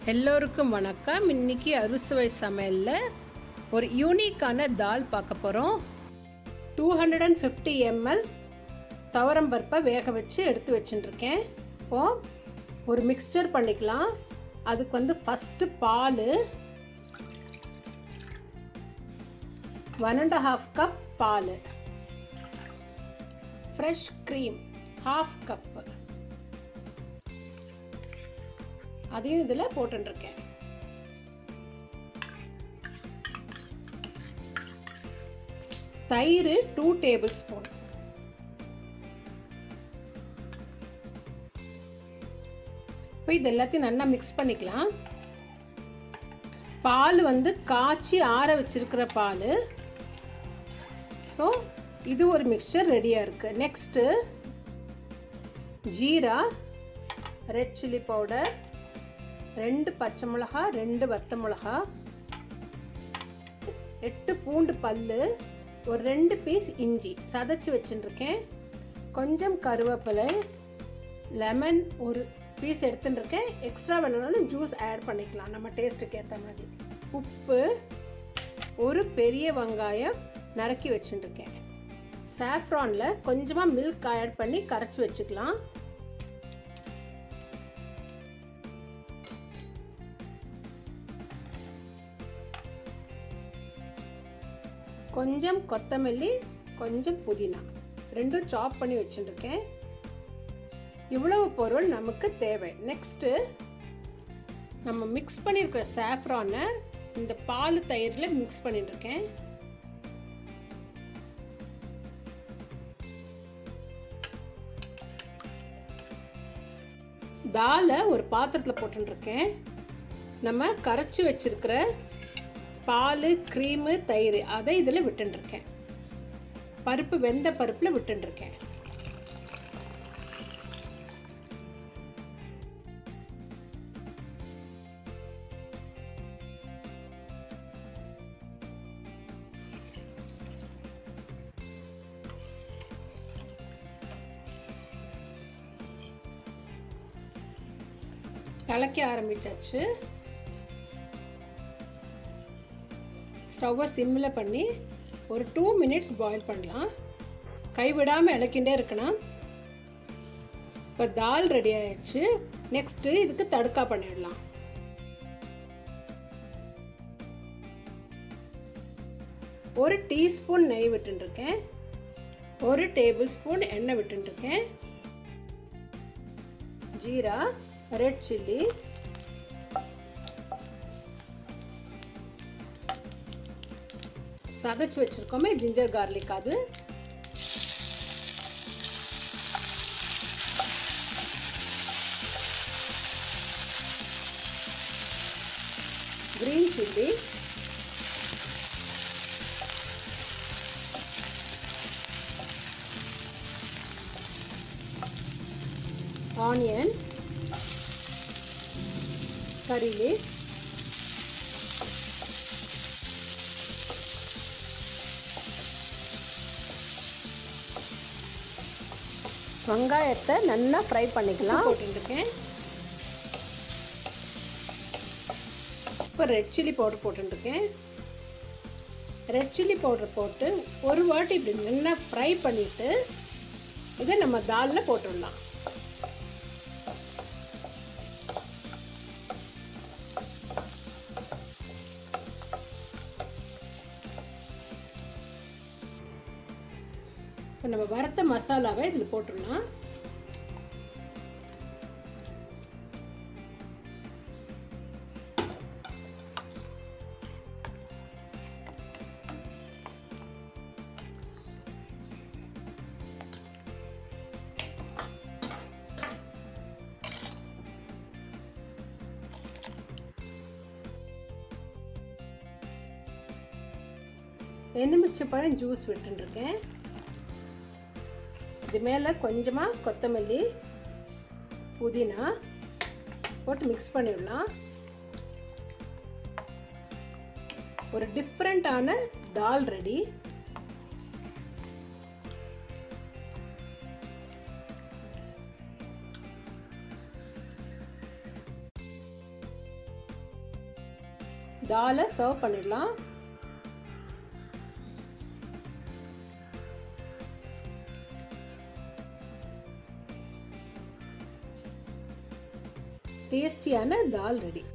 எல்லோருக்கும் வணக்கம் இன்னைக்கு அறுசுவை சமையலில் ஒரு யூனிக்கான தால் பார்க்க போகிறோம் two hundred and fifty ml துவரம்பருப்பை வேக வச்சு எடுத்து வச்சுட்டுருக்கேன் இப்போது ஒரு மிக்ஸ்சர் பண்ணிக்கலாம் அதுக்கு வந்து ஃபஸ்ட்டு பால் ஒன் அண்ட் ஹாஃப் கப் பால் ஃப்ரெஷ் க்ரீம் ஹாஃப் கப்பு அதையும் இதில் போட்டுருக்கேன் தயிர் டூ டேபிள் ஸ்பூன் இப்போ இது எல்லாத்தையும் நல்லா மிக்ஸ் பண்ணிக்கலாம் பால் வந்து காய்ச்சி ஆற வச்சிருக்கிற பால் ஸோ இது ஒரு மிக்சர் ரெடியாக இருக்குது நெக்ஸ்ட்டு ஜீரா ரெட் சில்லி பவுடர் ரெண்டு பச்சை மிளகா ரெண்டு வத்த மிளகா எட்டு பூண்டு பல்லு ஒரு ரெண்டு பீஸ் இஞ்சி சதைச்சி வச்சுட்டுருக்கேன் கொஞ்சம் கருவேப்பிலை லெமன் ஒரு பீஸ் எடுத்துட்டுருக்கேன் எக்ஸ்ட்ரா வேணும்னாலும் ஜூஸ் ஆட் பண்ணிக்கலாம் நம்ம டேஸ்ட்டுக்கு ஏற்ற மாதிரி உப்பு ஒரு பெரிய வெங்காயம் நறுக்கி வச்சுட்டுருக்கேன் சாஃப்ரானில் கொஞ்சமாக மில்க் ஆட் பண்ணி கரைச்சி வச்சுக்கலாம் கொஞ்சம் கொத்தமல்லி கொஞ்சம் புதினா ரெண்டும் சாப் பண்ணி வச்சுட்டுருக்கேன் இவ்வளவு பொருள் நமக்கு தேவை நெக்ஸ்ட்டு நம்ம மிக்ஸ் பண்ணியிருக்கிற சாஃப்ரானை இந்த பால் தயிரில் மிக்ஸ் பண்ணிட்டுருக்கேன் தாலை ஒரு பாத்திரத்தில் போட்டுருக்கேன் நம்ம கரைச்சி வச்சிருக்கிற பால் க்ரீமு தயிர் அதை இதில் விட்டுருக்கேன் பருப்பு வெந்த பருப்பில் விட்டுருக்கேன் கலக்க ஆரம்பிச்சாச்சு ஸ்டவ்வை சிம்மில் பண்ணி ஒரு டூ மினிட்ஸ் பாயில் பண்ணலாம் கைவிடாமல் இலக்கிண்டே இருக்கணும் இப்போ தால் ரெடி ஆயிடுச்சு நெக்ஸ்ட்டு இதுக்கு தடுக்கா பண்ணிடலாம் ஒரு டீஸ்பூன் நெய் விட்டுருக்கேன் ஒரு டேபிள் ஸ்பூன் எண்ணெய் விட்டுருக்கேன் ஜீரா ரெட் சில்லி சதைச்சு வச்சுருக்கோமே ஜிஞ்சர் கார்லிக் அது green chilli onion curry leaf வெங்காயத்தை நல்லா ஃப்ரை பண்ணிக்கலாம் போட்டுருக்கேன் இப்போ ரெட் சில்லி பவுடர் போட்டுருக்கேன் ரெட் சில்லி பவுடர் போட்டு ஒரு வாட்டி இப்படி நல்லா ஃப்ரை பண்ணிவிட்டு இதை நம்ம தாலில் போட்டுடலாம் இப்போ நம்ம வறுத்த மசாலாவை இதில் போட்டுடலாம் எலுமிச்சப்பழம் ஜூஸ் விட்டுருக்கேன் இது மேலே கொஞ்சமாக கொத்தமல்லி புதினா போட்டு மிக்ஸ் பண்ணிவிடலாம் ஒரு டிஃப்ரெண்ட்டான தால் ரெடி தாலை சர்வ் பண்ணிடலாம் டேஸ்டியான தால் ரெடி